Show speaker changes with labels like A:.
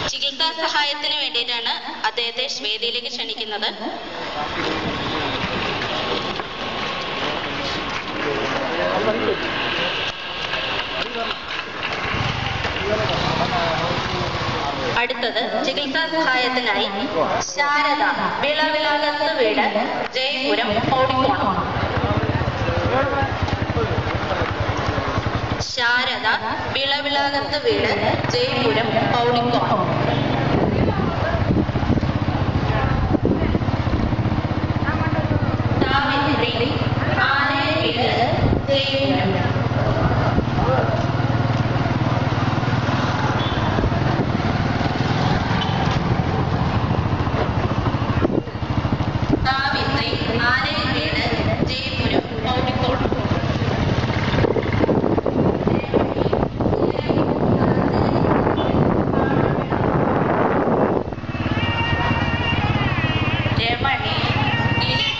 A: ചികിത്സാ സഹായത്തിന് വേണ്ടിയിട്ടാണ് അദ്ദേഹത്തെ വേദിയിലേക്ക് ക്ഷണിക്കുന്നത് അടുത്തത് ചികിത്സാ സഹായത്തിനായി ശാരദ വിളവിളകത്ത് വീട് ജയപുരം ഓടിക്കോണം ശാരദ വിളവിളകത്ത് വീട് ജയപുരം ഓടിക്കോണം സാവിത്രി ആനയ വീട് ജയപുരം സാവിത്രി ആനയ വീട് ജയപുരം ഓടിക്കോണം രമണി ഗിരിജ